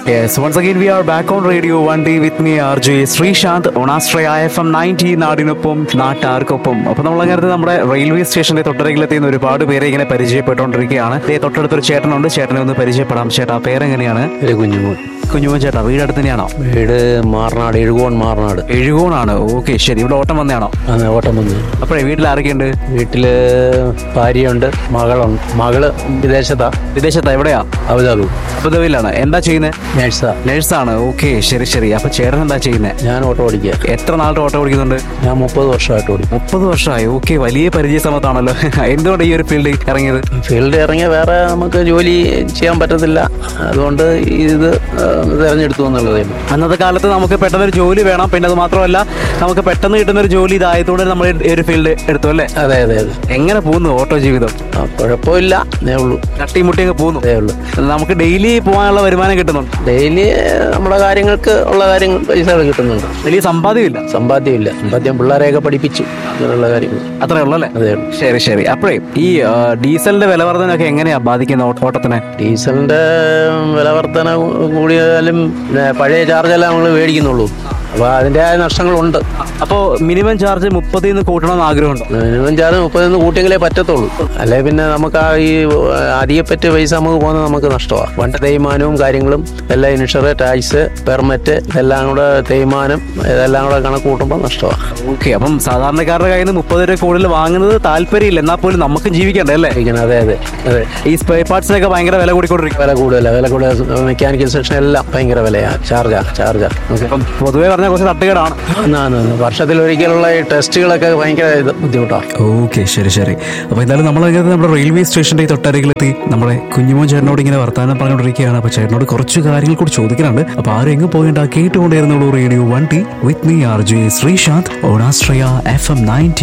Yes, once again we are back on Radio 1D with me RJ Sreesanth ഓണാശ്രയ F M ninety നാടിനൊപ്പം നാട്ടാർക്കൊപ്പം അപ്പൊ നമ്മൾ അങ്ങനെ നമ്മുടെ റെയിൽവേ സ്റ്റേഷന്റെ തൊട്ടരകിലെത്തിയുന്ന ഒരുപാട് പേരെ ഇങ്ങനെ പരിചയപ്പെട്ടുകൊണ്ടിരിക്കുകയാണ് ദേ തൊട്ടടുത്തൊരു ചേട്ടനുണ്ട് ചേട്ടനെ ഒന്ന് പരിചയപ്പെടാം ചേട്ടാ പേരെങ്ങനെയാണ് ഒരു കുഞ്ഞുമോൻ കുഞ്ഞുമോൻ ചേട്ടാ വീട് അടുത്ത് തന്നെയാണോ വീട് മാറനാട് എഴുകോൺ മാറനാട് എഴുകോണാണ് ഓക്കെ ശരി ഇവിടെ ഓട്ടം വന്നതാണോ അന്ന് ഓട്ടം വന്ന് അപ്പോഴേ വീട്ടിൽ ആരൊക്കെയുണ്ട് വീട്ടില് ഭാര്യയുണ്ട് മകളുണ്ട് മകള് വിദേശത്താ വിദേശത്താ എവിടെയാ അബുദാബി അബുദാബിയിലാണ് എന്താ ചെയ്യുന്നത് നേഴ്സാ നേഴ്സാണ് ഓക്കെ ശരി ശരി അപ്പൊ ചേട്ടൻ എന്താ ചെയ്യുന്നത് ഞാൻ ഓട്ടോ ഓടിക്കുക എത്ര നാളുടെ ഓട്ടം ഓടിക്കുന്നുണ്ട് ഞാൻ മുപ്പത് വർഷമായിട്ട് ഓടിക്കും മുപ്പത് വർഷമായി ഓക്കെ വലിയ പരിചയ സമയത്താണല്ലോ എന്തുകൊണ്ട് ഈ ഒരു ഫീൽഡിൽ ഇറങ്ങിയത് ഫീൽഡ് ഇറങ്ങിയ വേറെ നമുക്ക് ജോലി ചെയ്യാൻ പറ്റത്തില്ല അതുകൊണ്ട് ഇത് ആ, തിരഞ്ഞെടുത്തു എന്നുള്ളതേ ഉള്ളൂ. അന്നത്തെ കാലത്ത് നമുക്ക് പെട്ടെന്ന് ഒരു ജോലി വേണം പിന്നെ അത് മാത്രമല്ല നമുക്ക് പെട്ടെന്ന് കിട്ടുന്ന ഒരു ജോലി ഇതായതുകൊണ്ട് നമ്മൾ ഈ ഒരു ഫീൽഡ് എടുത്തു അല്ലേ അതെ അതെ അതെ എങ്ങനെ പോകുന്നു ഓട്ടോ ജീവിതം ആ, കുഴപ്പമില്ല അതേ ഉള്ളൂ തട്ടിമുട്ടിയൊക്കെ പോകുന്നു അതേ ഉള്ളൂ നമുക്ക് ഡെയിലി പോകാനുള്ള വരുമാനം കിട്ടുന്നുണ്ട് ഡെയിലി നമ്മുടെ കാര്യങ്ങൾക്ക് ഉള്ള കാര്യങ്ങൾ പൈസകൾ കിട്ടുന്നുണ്ട് വലിയ സമ്പാദ്യമില്ല സമ്പാദ്യമില്ല സമ്പാദ്യം പിള്ളേരെയൊക്കെ പഠിപ്പിച്ചു അങ്ങനെയുള്ള കാര്യങ്ങൾ അത്രേ ഉള്ളൂ അല്ലേ അതേ ഉള്ളൂ ശരി ശരി അപ്പോഴേ ഈ ആ, ഡീസലിന്റെ വില വർധനയൊക്കെ എങ്ങനെയാ ബാധിക്കുന്ന ഓട്ട- ഓട്ടത്തിനെ ഡീസലിന്റെ വില വർധന കൂടിയാലും പിന്നെ പഴയ ചാർജെല്ലാം നമ്മൾ മേടിക്കുന്നുള്ളൂ അപ്പോൾ അതിൻ്റെതായ നഷ്ടങ്ങളുണ്ട് അപ്പോൾ മിനിമം ചാർജ് മുപ്പതിൽ നിന്ന് കൂട്ടണമെന്ന് ആഗ്രഹമുണ്ടോ മിനിമം ചാർജ് മുപ്പതിന്ന് കൂട്ടിയെങ്കിലേ പറ്റത്തുള്ളൂ അല്ലെ പിന്നെ നമുക്ക് ആ ഈ അധികപ്പറ്റ് പൈസ നമുക്ക് പോകുന്നത് നമുക്ക് നഷ്ടമാണ് വണ്ട തേയ്മാനവും കാര്യങ്ങളും എല്ലാം ഇൻഷുർ ടാക്സ് പെർമിറ്റ് ഇതെല്ലാം കൂടെ തേയ്മാനം ഇതെല്ലാം കൂടെ കണക്ക് കൂട്ടുമ്പോൾ നഷ്ടമാണ് ഓക്കെ അപ്പം സാധാരണക്കാരുടെ കയ്യിൽ നിന്ന് മുപ്പത് രൂപ കൂടുതൽ വാങ്ങുന്നത് താല്പര്യമില്ല എന്നാൽ പോലും നമുക്കും ജീവിക്കണ്ടേ അല്ലേ അതെ അതെ അതെ ഈ സ്പേ പാർട്സിനൊക്കെ ഭയങ്കര വില കൂടിക്കൊണ്ടിരിക്കും വില കൂടുതലാണ് വില കൂടുതൽ മെക്കാനിക്കൽ സെക്ഷൻ എല്ലാം ഭയങ്കര വിലയാണ് ചാർജാ ചാർജാ ഓക്കെ അപ്പം പൊതുവേ പറഞ്ഞാൽ കുറച്ച് തട്ടുകേടാണ് എന്നാണ് വർഷത്തിലൊരിക്കലുള്ള ഈ ടെസ്റ്റുകളൊക്കെ ഭയങ്കര ഇത് ബുദ്ധിമുട്ടാണ് ഓക്കെ ശരി ശരി അപ്പൊ എന്തായാലും നമ്മൾ അങ്ങനെ നമ്മുടെ റെയിൽവേ സ്റ്റേഷന്റെ ഈ തൊട്ടരികിലെത്തി നമ്മുടെ കുഞ്ഞുമോൻ ചേട്ടനോട് ഇങ്ങനെ വർത്താനം പറഞ്ഞുകൊണ്ടിരിക്കുകയാണ് അപ്പൊ ചേട്ടനോട് കുറച്ച് കാര്യങ്ങൾ കൂടി ചോദിക്കാനുണ്ട് അപ്പൊ ആരും എങ്ങും പോകേണ്ട കേട്ടുകൊണ്ടിരുന്നുള്ളൂ radio one T with me R J Sreesanth ഓണാശ്രയ എഫ് എം നയൻറ്റി